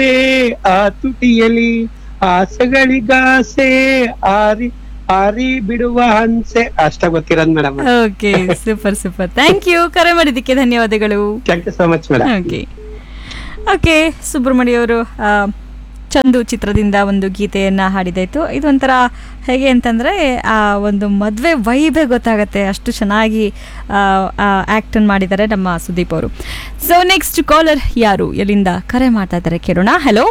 ಆ ತುಟಿಯಲಿ ಆಸೆಗಳಿಗಾಸೆ ಆರಿ ಆರಿ ಬಿಡುವ ಹಂಸೆ ಅಷ್ಟ ಗೊತ್ತಿರೋದು madam okay super super thank you ಕರೆ ಮಾಡಿದ್ದಕ್ಕೆ ಧನ್ಯವಾದಗಳು thank you so much madam okay okay Subrahmanya ಅವರು ಆ, ಚಂದು ಚಿತ್ರದಿಂದ ಒಂದು ಗೀತೆಯನ್ನು ಹಾಡಿದಾಯ್ತು ಇದೊಂಥರ ಹೇಗೆ ಅಂತಂದರೆ ಆ ಒಂದು ಮದುವೆ ವೈಬೇ ಗೊತ್ತಾಗತ್ತೆ ಅಷ್ಟು ಚೆನ್ನಾಗಿ ಆ್ಯಕ್ಟನ್ ಮಾಡಿದ್ದಾರೆ ನಮ್ಮ ಸುದೀಪ್ ಅವರು ಸೊ ನೆಕ್ಸ್ಟ್ ಕಾಲರ್ ಯಾರು ಎಲ್ಲಿಂದ ಕರೆ ಮಾಡ್ತಾ ಇದ್ದಾರೆ ಕೇಳೋಣ ಹಲೋ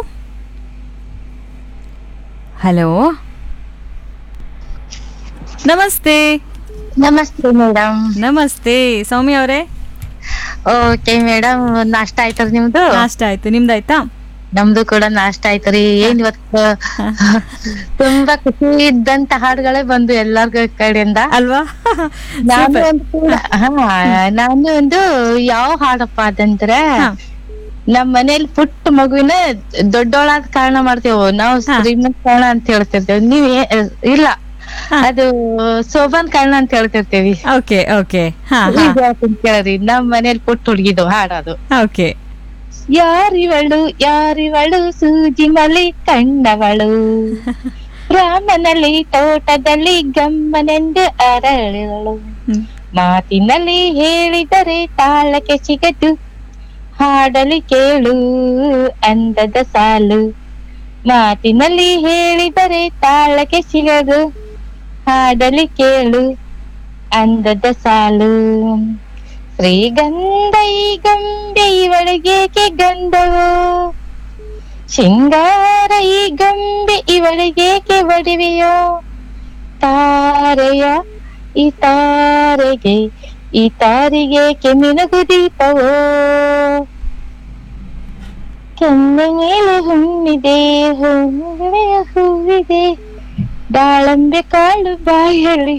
ಹಲೋ ನಮಸ್ತೆ ನಮಸ್ತೆ ಮೇಡಮ್ ನಮಸ್ತೆ ಸೌಮ್ಯ ಅವರೇ ಓಕೆ ಮೇಡಮ್ ನಾಷ್ಟ ಆಯ್ತರಿ ನಿಮ್ದು ನಾಷ್ಟ ಆಯ್ತು ನಿಮ್ದಾಯ್ತಾ ನಮ್ದು ಕೂಡ ನಾಷ್ಟ ಆಯ್ತರಿ ಏನ್ ಇವತ್ತು ತುಂಬಾ ಖುಷಿ ಇದ್ದಂತ ಹಾಡುಗಳೇ ಬಂದು ಎಲ್ಲಾರ್ಗ ಕಡೆಯಿಂದ ಅಲ್ವಾ ನಾನು Super. ಒಂದು ಕೂಡ ಹಾ ನಾನು ಒಂದು ಯಾವ ಹಾಡಪ್ಪ ಅದಂದ್ರೆ ಹಾ. ನಮ್ ಮನೇಲಿ ಪುಟ್ಟ ಮಗುವಿನ ದೊಡ್ಡೋಳಾದ ಕಾರಣ ಮಾಡ್ತೇವೆ ನಾವು ಹಾ. ಶ್ರೀಮಂತ ಕಾರಣ ಅಂತ ಹೇಳ್ತಿರ್ತೇವೆ ನೀವ್ ಏ- ಇಲ್ಲ ಹಾ. ಅದು ಶೋಭನ್ ಕಾರಣ ಅಂತ ಹೇಳ್ತಿರ್ತೇವಿ ಓಕೆ ಓಕೆ ಹಾ ಹಾ ಈಗ ಹೇಳ್ತೀನಿ ಕೇಳ್ರಿ ನಮ್ ಮನೇಲಿ ಪುಟ್ಟ ಹುಡುಗಿದು ಹಾಡದು ಓಕೆ ಯಾರಿವಳು ಯಾರಿವಳು ಸೂಜಿ ಮಲಿ ಕಣ್ಣವಳು ರಾಮನಲ್ಲಿ ತೋಟದಲ್ಲಿ ಗಮ್ಮನೆಂದು ಅರಳಿದಳು ಹ್ಮ್. ಮಾತಿನಲ್ಲಿ ಹೇಳಿದರೆ ತಾಳಕ್ಕೆ ಸಿಗದು ಹಾಡಲಿ ಕೇಳು ಅಂದದ ಸಾಲು ಮಾತಿನಲ್ಲಿ ಹೇಳಿದರೆ ತಾಳಕ್ಕೆ ಸಿಗದು ಹಾಡಲಿ ಕೇಳು ಅಂದದ ಸಾಲು ಶ್ರೀಗಂಧ ಈ ಗೊಂಬೆ ಇವಳಿಗೇಕೆ ಗಂಧವು ಶೃಂಗಾರ ಈ ಗೊಂಬೆ ಇವಳಿಗೇಕೆ ಒಡವೆಯೋ ತಾರೆಯ ಈ ತಾರೆಗೆ ಈ ತಾರಿಗೇಕೆ ಮಿನುಗು ದೀಪವೋ ಕೆನ್ನೆ ಮೇಲೆ ಹುಣ್ಣಿದೆ ಹುಣ್ಣಿಮೆಯ ಹೂವಿದೆ ದಾಳಂಬೆ ಕಾಳು ಬಾಯಲ್ಲಿ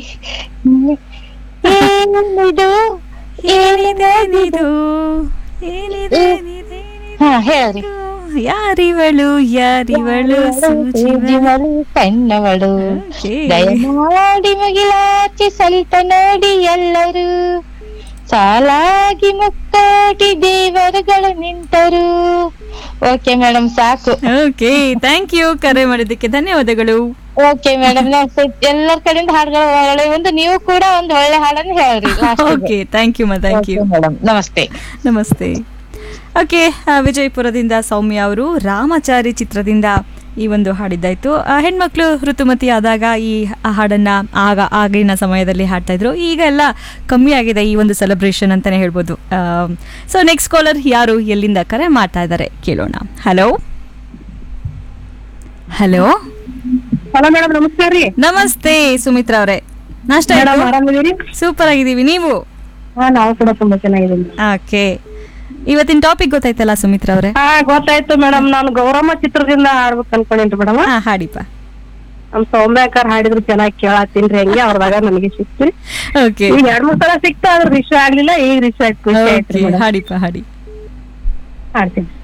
ಏನಿದು ಏನಿದೆ ಏನಿದು ಏನಿದೆ ಹಾ ಹೇಳ್ರಿ ಯಾರಿವಳು ಯಾರಿವಳು ಸೂಜಿ ಸೂಜಿಮಲು ಕಣ್ಣವಳು Okay. ದಯಮಾಡಿ ಮುಗಿಲಾಚಿ ಸ್ವಲ್ಪ ನೋಡಿ ಎಲ್ಲರೂ ಸಾಲಾಗಿ ಮುಕ್ಕಾಟಿ ದೇವರುಗಳು ನಿಂತರು ಓಕೆ ಮೇಡಮ್ ಸಾಕು ಓಕೆ ಥ್ಯಾಂಕ್ ಯು ಕರೆ ಮಾಡಿದ್ದಕ್ಕೆ ಧನ್ಯವಾದಗಳು ಓಕೆ ಮೇಡಮ್ ಎಲ್ಲರ ಕಡೆಯಿಂದ ಹಾಡುಗಳು ಒಳ್ಳೆ ಒಂದು ನೀವು ಕೂಡ ಒಂದು ಒಳ್ಳೆ ಹಾಡನ್ನು ಹೇಳ್ರಿ ಓಕೆ ಥ್ಯಾಂಕ್ ಯು ಮಾ ಥ್ಯಾಂಕ್ ಯು ಮೇಡಮ್ ನಮಸ್ತೆ ನಮಸ್ತೆ ಓಕೆ ಆ, ವಿಜಯಪುರದಿಂದ ಸೌಮ್ಯ ಅವರು ರಾಮಚಾರಿ ಚಿತ್ರದಿಂದ ಈ ಒಂದು ಹಾಡಿದ್ದಾಯ್ತು ಆ, ಹೆಣ್ಮಕ್ಳು ಋತುಮತಿ ಆದಾಗ ಈ ಹಾಡನ್ನ ಆಗ ಆಗಿನ ಸಮಯದಲ್ಲಿ ಹಾಡ್ತಾ ಇದ್ರು ಈಗ ಎಲ್ಲ ಕಮ್ಮಿ ಆಗಿದೆ ಈ ಒಂದು ಸೆಲೆಬ್ರೇಷನ್ ಅಂತಾನೆ ಹೇಳ್ಬೋದು ಸೊ ನೆಕ್ಸ್ಟ್ ಕಾಲರ್ ಯಾರು ಎಲ್ಲಿಂದ ಕರೆ ಮಾಡ್ತಾ ಇದ್ದಾರೆ ಕೇಳೋಣ ಹಲೋ ಹಲೋ ಹಲೋ ಮೇಡಮ್ ನಮಸ್ಕಾರ ರೀ ನಮಸ್ತೆ ಸುಮಿತ್ರಾ ಅವರೇ ನಾಷ್ಟ ಮೇಡಮ್ ಆರಾಮಿದ್ದೀರಿ ಸೂಪರ್ ಆಗಿದ್ದೀವಿ ನೀವು ಹಾ ನಾವು ಕೂಡ ತುಂಬಾ ಚೆನ್ನಾಗಿದ್ದೀವಿ ಓಕೆ ಇವತ್ತಿನ ಟಾಪಿಕ್ ಗೊತ್ತಾಯ್ತಲ್ಲ ಸುಮಿತ್ರಾ ಅವರೇ ಹಾ ಗೊತ್ತಾಯ್ತು ಮೇಡಮ್ ನಾನು ಗೌರಮ್ಮ ಚಿತ್ರದಿಂದ ಹಾಡ್ಬೇಕು ಅನ್ಕೊಂಡೇನ್ರಿ ಮೇಡಮ್ ಹಾ ಹಾಡಿಪ್ಪ ನಮ್ ಸೌಮ್ಯಾಕರ್ ಹಾಡಿದ್ರು ಚೆನ್ನಾಗಿ ಕೇಳತ್ತೀನ್ರಿ ಹಂಗೆ ಅವ್ರದಾಗ ನನಗೆ ಸಿಕ್ತು ಓಕೆ ಈಗ ಎರಡ್ ಮೂರ್ ಸಲ ಸಿಕ್ತ ಅದ್ರ ರಿಶ್ವ ಆಗ್ಲಿಲ್ಲ ಈಗ ರಿಶ್ವ ಆಯ್ತು ಖುಷಿ ಆಯ್ತ್ರಿ ಓಕೆ ಮೇಡಮ್ ಹಾಡಿಪ್ಪ ಹಾಡಿ ಹಾಡ್ತೀನಿ